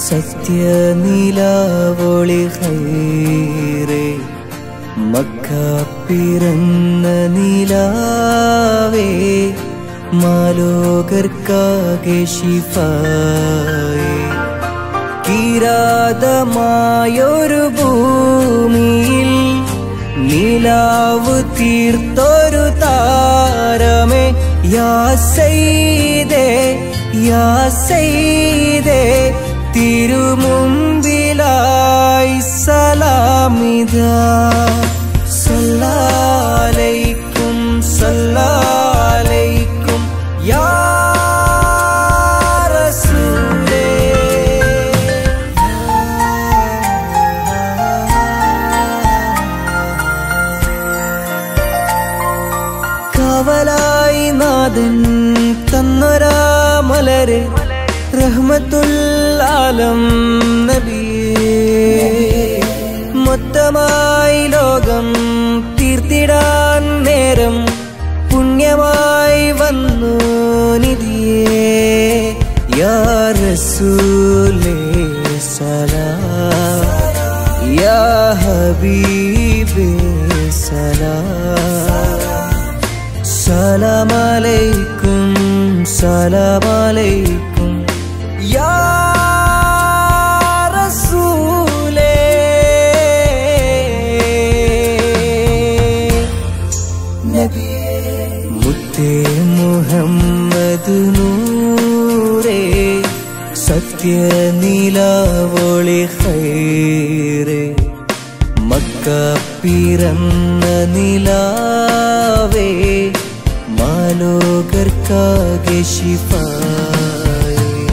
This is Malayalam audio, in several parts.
സത്യനിലാവൊളി ഹൈറേ മക്ക പിറന്ന നിലാവേ മാലോകർക്കാകെ ശിഫായേ കിരാതമായൊരു ഭൂമിയിൽ നിലാവ് തീർത്തൊരു താരമേ യാ സൈദേ യാ സൈദേ തിരുമുമ്പിലായി സലാമിത സല്ലാലൈക്കും സല്ലാലൈക്കും യാ റസൂലേ കാവലായി നാഥൻ തന്നൊരാ മലര് റഹ്മത്തുല്ലാലം നബിയേ മൊത്തമായി ലോകം തീർത്തിടാൻ നേരം പുണ്യമായി വന്നു നിധിയേ യാ റസൂലേ സലാം യാ ഹബീബേ സലാം സലാം അലൈക്കും സലാം അലൈക്കും യാ റസൂലേ മുത്തേ മുഹമ്മദ് നൂറേ സത്യനിലാവൊളി ഹൈറേ മക്ക പിറന്ന നിലാവേ മാലോകർക്കാകെ ശിഫായേ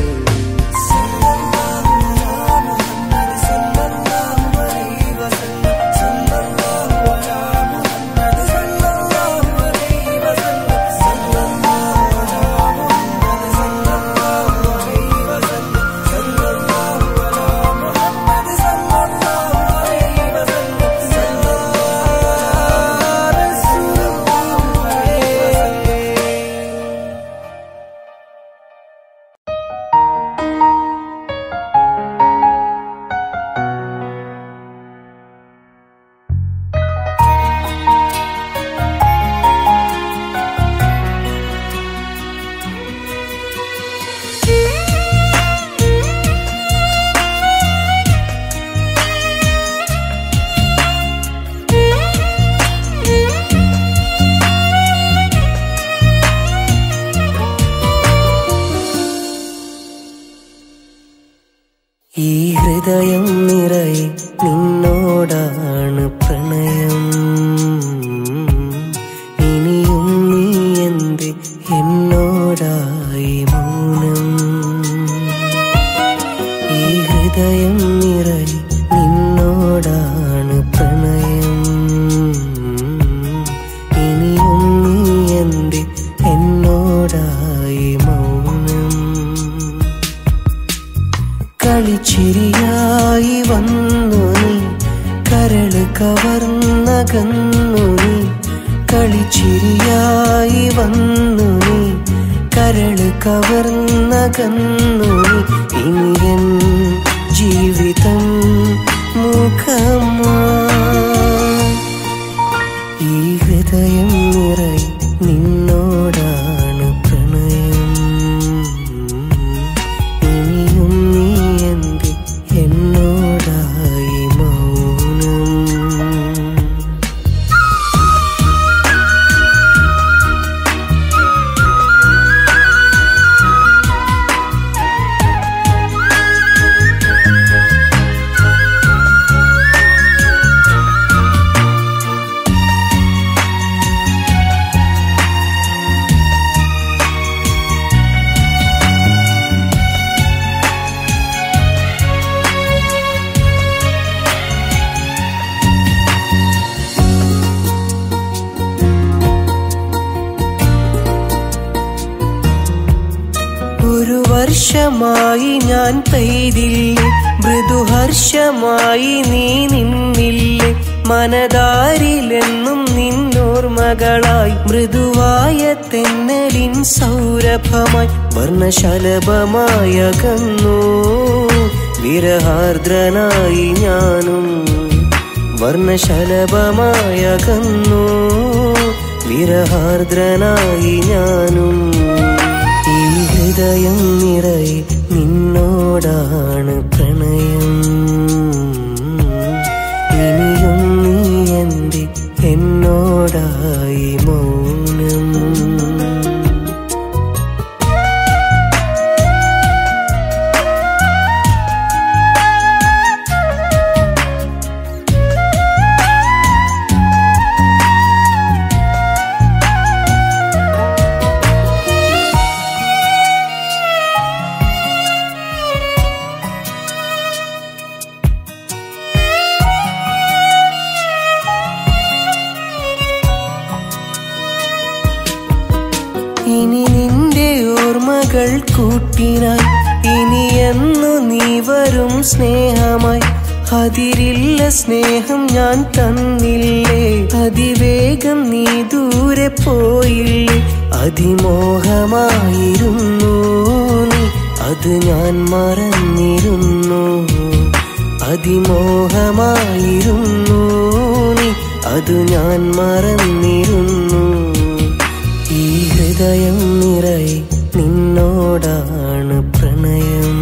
ഈ ഹൃദയം നിറയെ നിന്നോടാണ് പ്രണയം ഇനിയും നീ എന്ത് എന്നോടായി മൗനം ഈ ഹൃദയം നിറയെ നിന്നോടാണ് പ്രണയം ഇനിയും നീ എന്ത് എന്നോടായി മൗനം കളിച്ചിരിയായി വന്നു നീ കരള് കവർന്നകന്നു നീ കളിച്ചിരിയായി വന്നു നീ കരള് കവർന്നകന്നു നീ ഇനിയൻ ജീവിതം മുഖമാ ഈ ഹൃദയം നിറയെ നിന്നോടാണ് പ്രണയം ഇനിയും നീ എന്ത് എന്നോടായി മൗനം ഒരു വർഷമായി ഞാൻ പെയ്തില്ലേ മൃദുഹർഷമായി നീ നിന്നില്ലേ മനതാരിലെന്നും നിന്നോർമകളായി മൃദുവായ തെന്നലിൻ സൗരഭമായി വർണ്ണശലഭമായി അകന്നു വിരഹാർദ്രനായി ഞാനും വർണ്ണശലഭമായകന്നു വിരഹാർദ്രനായി ഞാനും ഈ ഹൃദയം നിറയെ നിന്നോടാണ് പ്രണയം ഇനിയും നീ എന്തി എന്നോടായി മൗനം ഇനി നിന്റെ ഓർമ്മകൾ കൂട്ടിനായി ഇനി എന്നു നീ വരും സ്നേഹമായി അതിരില്ല സ്നേഹം ഞാൻ തന്നില്ലേ അതിവേഗം നീ ദൂരെ പോയില്ലേ അതിമോഹമായിരുന്നു നീ അത് ഞാൻ മറന്നിരുന്നു അതിമോഹമായിരുന്നു നീ അത് ഞാൻ മറന്നിരുന്നു ഈ ഹൃദയം നിറയെ നിന്നോടാണ് പ്രണയം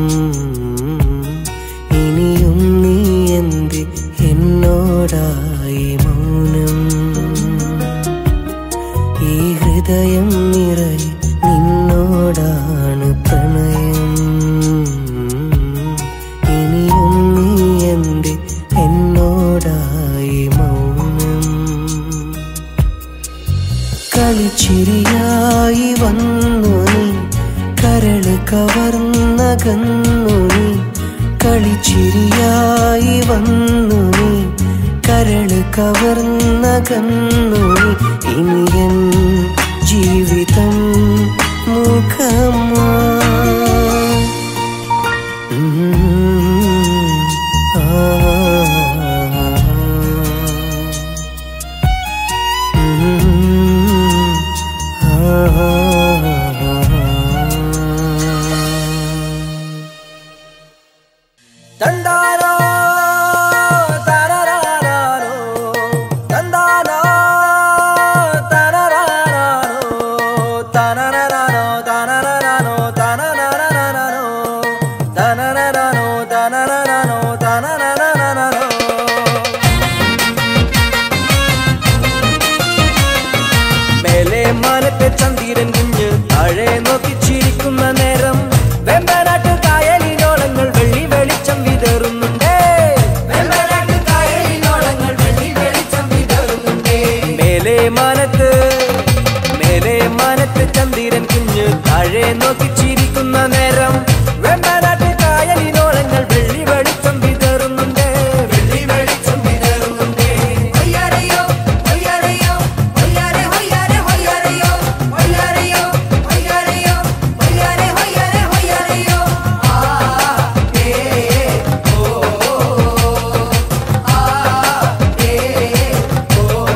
ഇനിയും നീ എന്ത് എന്നോടായി മൗനം ഈ ഹൃദയം നിറയെ നിന്നോടാണ് പ്രണയം ഇനിയും നീ എന്ത് എന്നോടായി മൗനം കളിച്ചിരിയായി വന്നു നീ കരള് കവർന്നകന്നു നീ കളിച്ചിരിയായി വന്നു നീ കരള് കവർന്നകന്നു നീ ഇനിയൻ ജീവിതം മുഖമാ ഉം. ആ തണ്ടാനോ തരരാരാരോ തണ്ടാനോ തരരാരാരോ തനനനനോ തനനനനോ തനനനനനോ തനനനനോ തനനനനോ തനനനനനോ മേലെ മാനത്തെ ചന്ദിരൻ കുഞ്ഞ് താഴെ നോക്കി ചിരിക്കുന്ന നേരം വെമ്പനാട്ട് കായലിനോളങ്ങൾ വെള്ളി വെളിച്ചം വിതറുന്നുണ്ടേ വെമ്പനാട്ട് കായലിനോളങ്ങൾ വെള്ളി വെളിച്ചം വിതറുന്നുണ്ടേ മേലെ മാനത്ത് മേലെ മാനത്ത് ചന്ദിരൻ കുഞ്ഞ് താഴെ നോക്കി ചിരിക്കുന്ന നേരം വെമ്പനാട്ട് കായലിനോളങ്ങൾ വെള്ളി വെളിച്ചം വിതറുന്നുണ്ടേ വെള്ളി വെളിച്ചം വിതറുന്നുണ്ടേ ഒയ്യാരയോ ഒയ്യാരയോ ഒയ്യാരെ ഒയ്യാരെ ഒയ്യാരയോ ഒയ്യാരയോ ഒയ്യാരയോ ഒയ്യാരെ ഒയ്യാരെ ഒയ്യാരയോ ആ ഏ ഓ ആ ഏ ഓ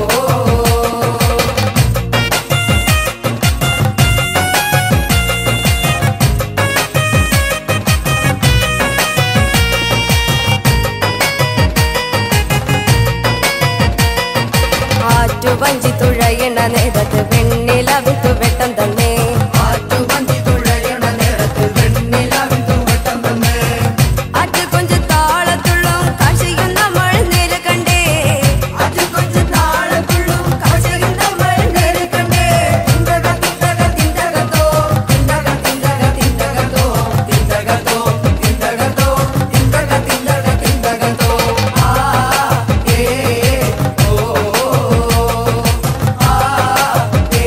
ആറ്റുവഞ്ചി തുഴയണ നേരത്ത് വെണ്ണിലവിത്തു വെട്ടം തന്നെ ആറ്റുവഞ്ചി തുഴയണ നേരത്ത് വെണ്ണിലാവിത്തു വട്ടം തന്നെ അത് കൊഞ്ച് താളത്തുള്ളും കാശിയും നമ്മൾ നേരെ കണ്ടേ അത് കൊഞ്ച് താളത്തുള്ളും കാശയും നമ്മൾ നേരെ കണ്ടേ തിന്തക തിന്തക തിന്തകത്തോ തിന്തക തിന്തക തിന്തകത്തോ തിന്തകത്തോ തിന്തകത്തോ തിന്തക തിന്തക തിന്തകത്തോ ആ ഏ ഓ ആ ഏ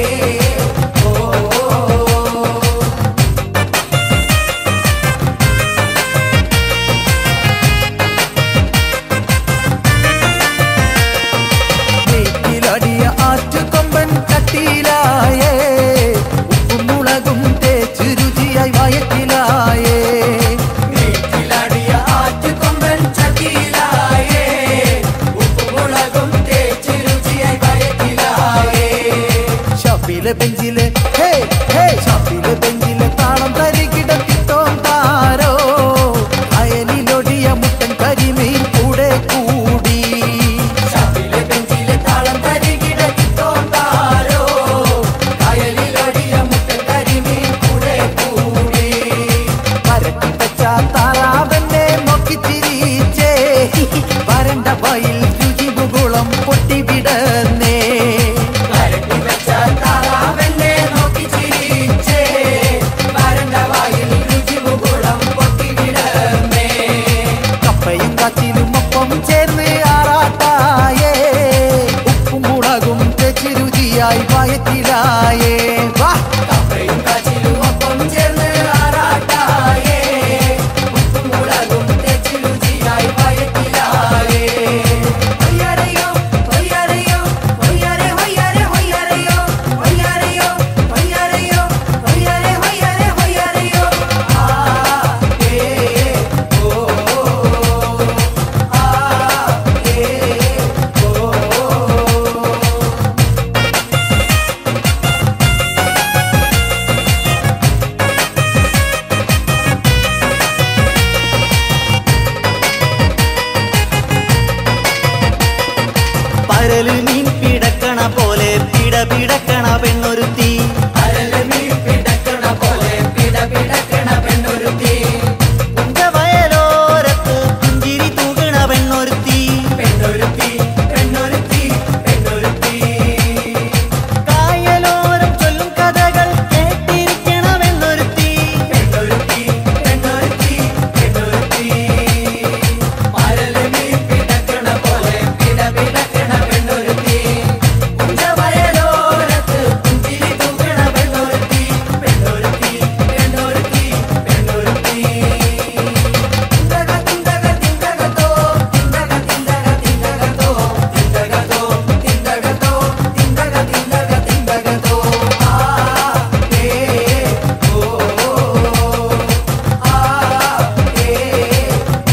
താറാവെന്നെ നോക്കി ചിരിച്ചേ വരണ്ട വയിൽ രുചി മുകുളം പൊട്ടിവിടന്നേ വരട്ടി വെച്ച താറാവെന്നെ നോക്കി ചിരിച്ചേ വരണ്ട വായിൽ രുചി മുകുളം പൊട്ടിവിടമേ കപ്പയും കാച്ചിലും ഒപ്പം ചേർന്ന് ആറാട്ടായേ ഉപ്പും മുളകും തെച്ചി രുചിയായി വയറ്റിലായേ വാ കപ്പയും കാച്ചിലും ഒപ്പം ചേർന്ന് ആറാട്ടായേ ഉപ്പും മുളകും തെച്ചി രുചിയായി വയറ്റിലായേ ഹൊയ്യാരയോ ഹൊയ്യാരയോ ഹൊയ്യാരെ ഹൊയ്യാരെ ഹൊയ്യാരയോ ഹൊയ്യാരയോ ഹൊയ്യാരയോ ഹൊയ്യാരെ ഹൊയ്യാരെ ഹൊയ്യാരയോ ആ ഏ ഓ ആ ഏ ഓ പരല് മീൻ പിടക്കണ പോലെ പിട പിടക്കണ പെണ്ണൊരുത്തി അരലമീ പിടക്കണ പോലെ പിട പിടക്കണ പെണ്ണൊരുത്തി വയലോരത്ത് പുഞ്ചിരി തൂകണ പെണ്ണൊരുത്തി പെണ്ണൊരുത്തി പെണ്ണൊരുത്തി പെണ്ണൊരുത്തി കായലോരം ചൊല്ലും കഥകൾ കേട്ടിരിക്കണ പെണ്ണൊരുത്തി പെണ്ണൊരുത്തി പെണ്ണൊരുത്തി പെണ്ണൊരുത്തി അരലമീ പിടക്കണ പോലെ പിട പിടക്കണ പെണ്ണൊരുത്തി പുഞ്ചവയലോരത്ത് പുഞ്ചിരി തൂക്കണ പെണ്ണൊരുത്തി പെണ്ണൊരുത്തി പെണ്ണൊരുത്തി പെണ്ണൊരുത്തി തിന്തക തിന്തക തിന്തകത്തോ തിന്തക തിന്തക തിന്തകത്തോ തിന്തകത്തോ തിന്തകത്തോ തിന്തക തിന്തക തിന്തകത്തോ ആ ഏ ഓ ആ ഏ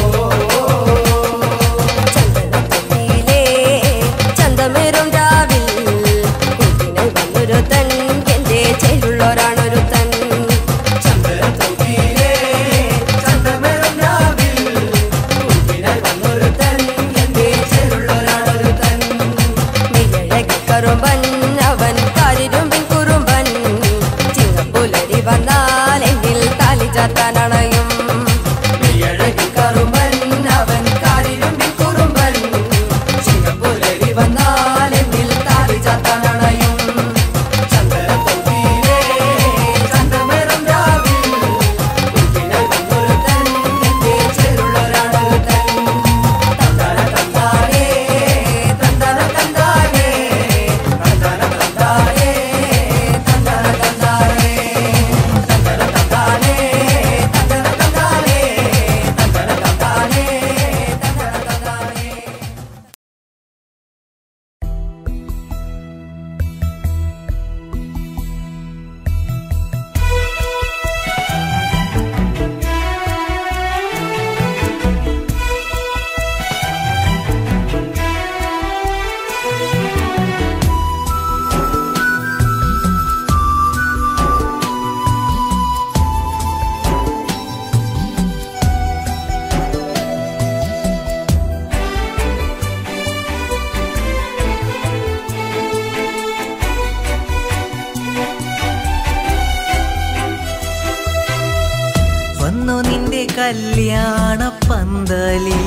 ചന്ദനത്തൊട്ടിയിലേ ചന്തമേറും രാവിൽ കൂട്ടിനായി വന്നൊരുത്തൻ എന്റെ ചേരുള്ളൊരാണൊരുത്തൻ ചന്ദ്രതൊട്ടിയിലേ ചന്ദ്രമേറും രാവിൽ കൂട്ടിനായി വന്നൊരുത്തൻ എന്റെ ചേരുള്ളൊരാളൊരുത്തൻ മെയ്യഴകി കറുമ്പൻ അവൻ കാരിരുമ്പിൻ കുറുമ്പൻ ചിങ്ങപ്പുലരി വന്നാൽ എന്നിൽ താലി ചാത്താനണയും മെയ്യഴകി കറുമ്പൻ അവൻ കാരിരുമ്പിൻ കുറുമ്പൻ ചിങ്ങപ്പുലരി വന്നാൽ എന്നിൽ താലി ചാത്താനണയും ചന്ദ്രതൊട്ടിയിലേ ചന്ദ്രമേറും രാവിൽ കൂട്ടിനായി വന്നൊരുത്തൻ എന്റെ ചേരുള്ളൊരാളൊരുത്തൻ തന്തന തന്താനേ തന്തന തന്താനേ തന്തന തന്താനേ തന്തന തന്താനേ തന്തന തന്താനേ തന്തന തന്താനേ തന്തന തന്താനേ തന്തന തന്താനേ വന്നു നിന്റെ കല്യാണ പന്തലിൽ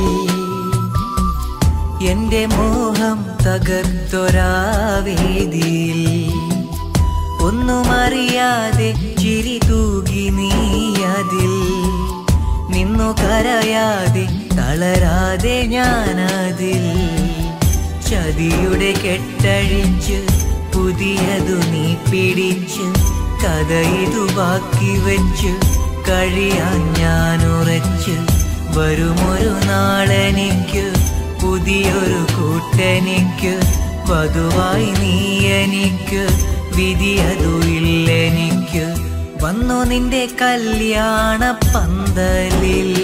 എന്റെ മോഹം തകർത്തൊരാവേദിയിൽ ഒന്നും അറിയാതെ ചിരി തൂകി നീ അതിൽ നിന്നു കരയാതെ തളരാതെ ഞാനതിൽ ചതിയുടെ കെട്ടഴിച്ച് പുതിയതു നീ പിടിച്ച് കഥ ഇതു ബാക്കി വെച്ച് കഴിയാൻ ഞാൻ ഉറച്ച് വരുമൊരു നാളെനിക്ക് പുതിയൊരു കൂട്ടെനിക്ക് വധുവായി നീ എനിക്ക് വിധിയതു ഇല്ലെനിക്ക് വന്നു നിന്റെ കല്യാണ പന്തലിൽ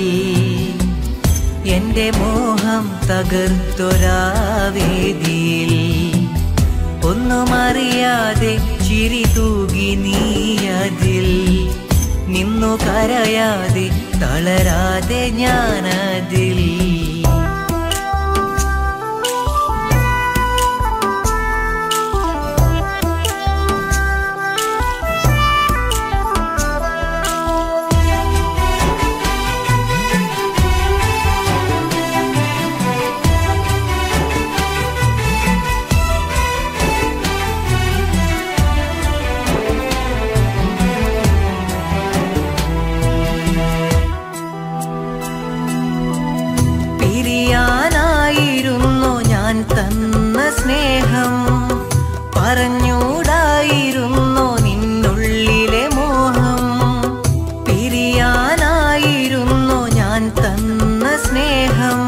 എന്റെ മോഹം തകർത്തൊരാവേദിയിൽ ഒന്നും അറിയാതെ ചിരി തൂകി നീ അതിൽ നിന്നു കരയാതെ തളരാതെ ഞാനതിൽ പിരിയാനായിരുന്നു ഞാൻ തന്ന സ്നേഹം പറഞ്ഞൂടായിരുന്നു നിന്നുള്ളിലെ മോഹം പിരിയാനായിരുന്നു ഞാൻ തന്ന സ്നേഹം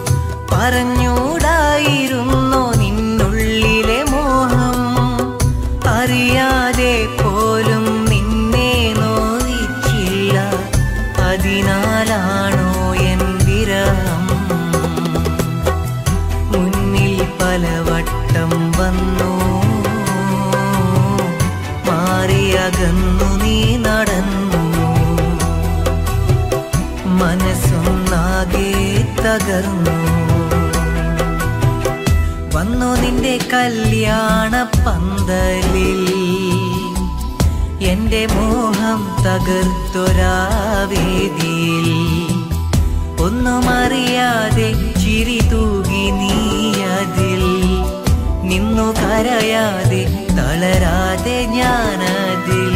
പറഞ്ഞൂടായിരുന്നു നിന്നുള്ളിലെ മോഹം അറിയാതെ പോലും നിന്നെ നോവിച്ചില്ല അതിനാലാണോ എൻ വിരഹം മുന്നിൽ പലവട്ടം വന്നു മാറിയകന്നു നീ നടന്നു മനസ്സൊന്നാകെ തകർന്നു വന്നു നിന്റെ കല്യാണ പന്തലിൽ എന്റെ മോഹം തകർത്തൊരാവേദിയിൽ ഒന്നും അറിയാതെ ചിരി തൂകി നീ അതിൽ നിന്നു കരയാതെ തളരാതെ ഞാനതിൽ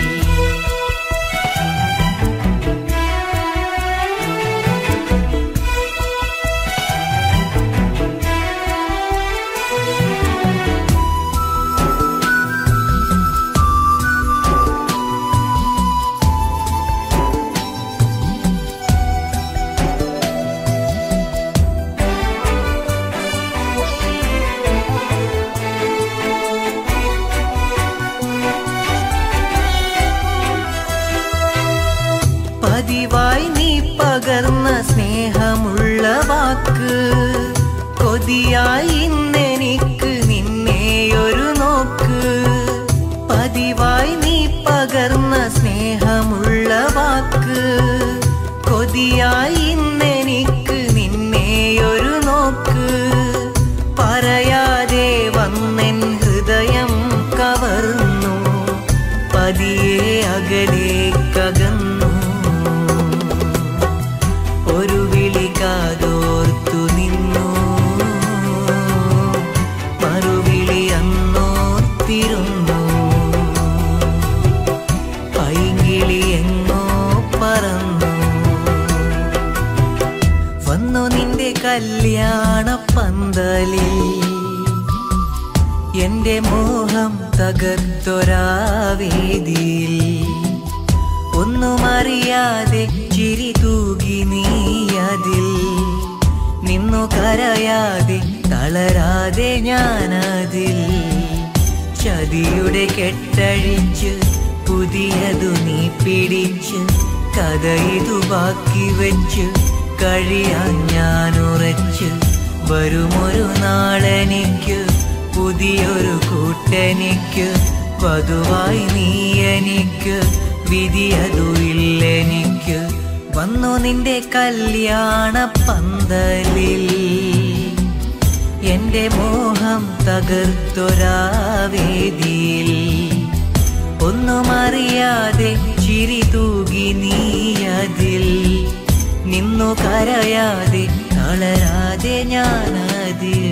പതിവായി നീ പകർന്ന സ്നേഹമുള്ള വാക്ക് കൊതിയായി ഇന്നെനിക്ക് നിന്നെയൊരു നോക്ക് പതിവായി നീ പകർന്ന സ്നേഹമുള്ള വാക്ക് കൊതിയായി ഇന്നെനിക്ക് നിന്നെയൊരു നോക്ക് പറയാതെ വന്നെൻ ഹൃദയം കവർന്നു പതിയെ അകലേക്കകന്നു ഒരു വിളി കാതോർത്തു നിന്നു മറുവിളി അന്നോർത്തിരുന്നു പൈങ്കിളി എങ്ങോ പറന്നു വന്നു നിന്റെ കല്യാണ പന്തലിൽ എന്റെ മോഹം തകർത്തൊരാവേദിയിൽ ഒന്നും അറിയാതെ ചിരി തൂകി നീ അതിൽ നിന്നു കരയാതെ തളരാതെ ഞാനതിൽ ചതിയുടെ കെട്ടഴിച്ച് പുതിയതു നീ പിടിച്ച് കഥ ഇതു ബാക്കി വെച്ച് കഴിയാൻ ഞാൻ ഉറച്ച് വരുമൊരു നാളെനിക്ക് പുതിയൊരു കൂട്ടെനിക്ക് വധുവായി നീ എനിക്ക് വിധിയതു ഇല്ലെനിക്ക് വന്നു നിന്റെ കല്യാണ പന്തലിൽ എന്റെ മോഹം തകർത്തൊരാവേദിയിൽ ഒന്നും അറിയാതെ ചിരി തൂകി നീ അതിൽ നിന്നു കരയാതെ തളരാതെ ഞാനതിൽ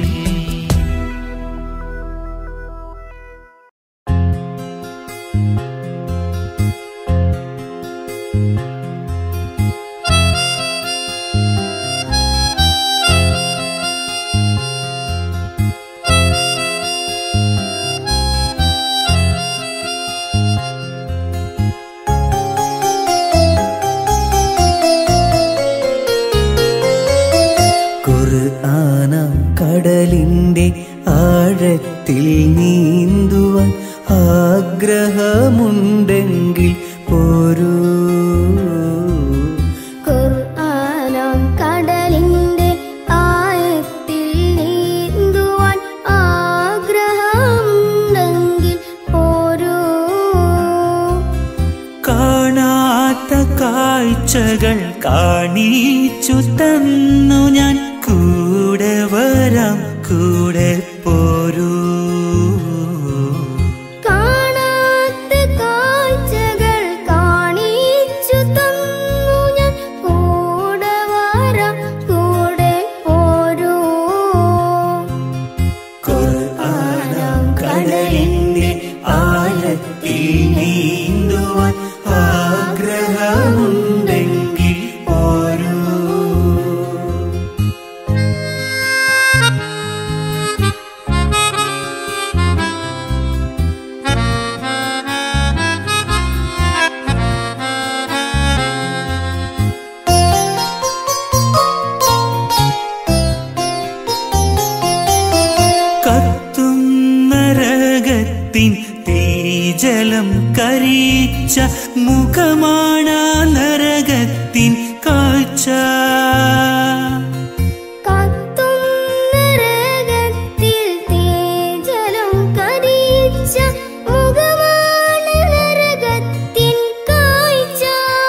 ഖുർആനാം കടലിന്റെ ആഴത്തിൽ നീന്തുവാൻ ആഗ്രഹമുണ്ടെങ്കിൽ പോരൂ ഖുർആനാം കടലിന്റെ ആഴത്തിൽ നീന്തുവാൻ ആഗ്രഹമുണ്ടെങ്കിൽ പോരൂ കാണാത്ത കാഴ്ചകൾ കാണിച്ചു തന്നു ഞാൻ കൂടെ വരാം കൂടെ പോരൂ കാണാത്ത കാഴ്ചകൾ കാണിച്ചു തന്നു ഞാൻ കൂടെ വരാം കൂടെ പോരൂ ഖുർആനാം കടലിന്റെ ആഴത്തിൽ നീന്തുവാൻ ആഗ്രഹമുണ്ടെങ്കിൽ പോരൂ മുഖമാണ് നരകത്തിൻ കാഴ്ച കത്തും നരകത്തിൽ തേജലും കരിച്ച മുഖമാണ് നരകത്തിൻ കാഴ്ച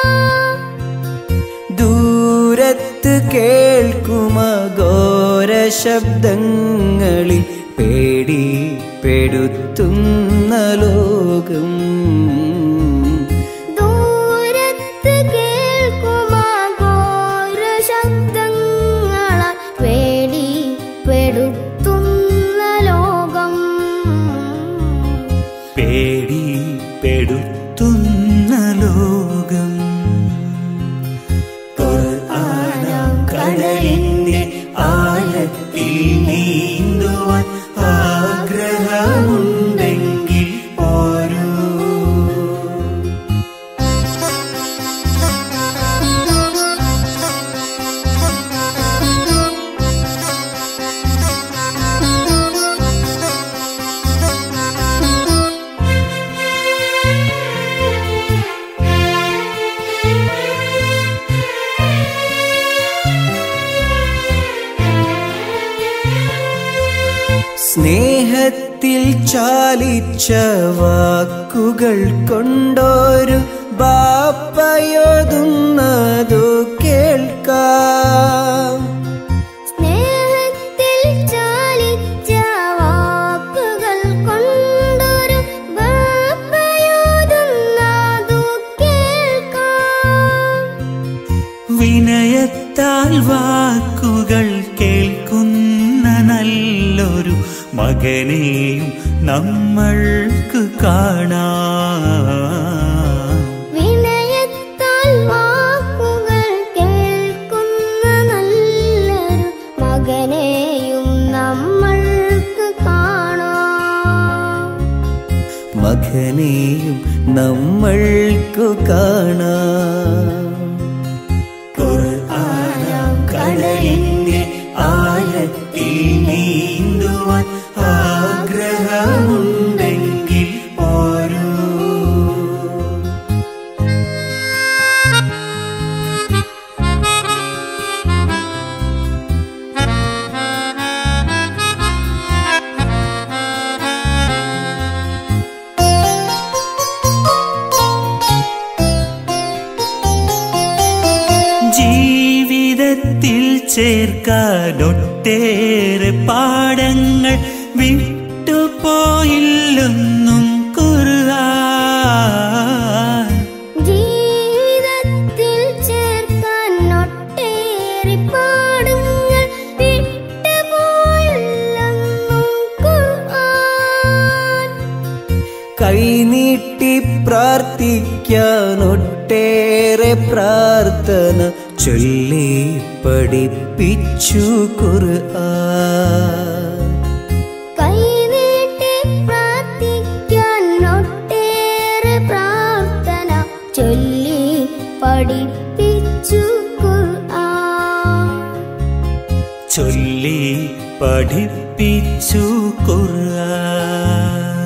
ദൂരത്ത് കേൾക്കുമഘോര ശബ്ദങ്ങളിൽ പേടിപ്പെടുത്തുന്ന ലോകം ദൂരത്ത് കേൾക്കുമാഘോര ശബ്ദങ്ങളാൽ പേടിപ്പെടുത്തുന്ന ലോകം പേടിപ്പെടുത്തുന്ന ലോകം ഖുർആനം കടലിന്റെ ആഴത്തിൽ നീന്തുവാൻ ആഗ്രഹമുണ്ടെങ്കിൽ ഓരോ സ്നേഹത്തിൽ ചാലിച്ച വാക്കുകൾ കൊണ്ടൊരു ബാപ്പയോതുന്നതു കേൾക്കാം സ്നേഹത്തിൽ ചാലിച്ച വാക്കുകൾ കൊണ്ടൊരു ബാപ്പയോതുന്നതു കേൾക്കാം വിനയത്താൽ വാക്കുകൾ കേൾക്കുന്ന നല്ലൊരു മകനെയും നമ്മൾക്ക് കാണാം വിനയത്താൽ വാക്കുകൾ കേൾക്കുന്ന നല്ലൊരു മകനെയും നമ്മൾക്ക് കാണാം മകനെയും നമ്മൾക്കു കാണാം ഖുർആനം കടലിന്റെ ആഴത്തിൽ നീന്തുവാൻ ആഗ്രഹമുണ്ടെങ്കിൽ ഓരോ ജീവിതത്തിൽ ചേർക്കാനൊട്ടേറെ പാഠങ്ങൾ വിട്ടുപോയില്ലെന്നും ഖുർആൻ ജീവിതത്തിൽ ചേർക്കാൻ ഒട്ടേറെ പാഠങ്ങൾ വിട്ടുപോയില്ലെന്നും ഖുർആൻ കൈനീട്ടി പ്രാർത്ഥിക്കാൻ ഒട്ടേറെ പ്രാർത്ഥന ചൊല്ലി പഠിപ്പിച്ചു ഖുർആൻ കൈനീട്ടി പ്രാർത്ഥിക്കാൻ ഒട്ടേറെ പ്രാർത്ഥന ചൊല്ലി പഠിപ്പിച്ചു ഖുർആൻ ചൊല്ലി പഠിപ്പിച്ചു ഖുർആൻ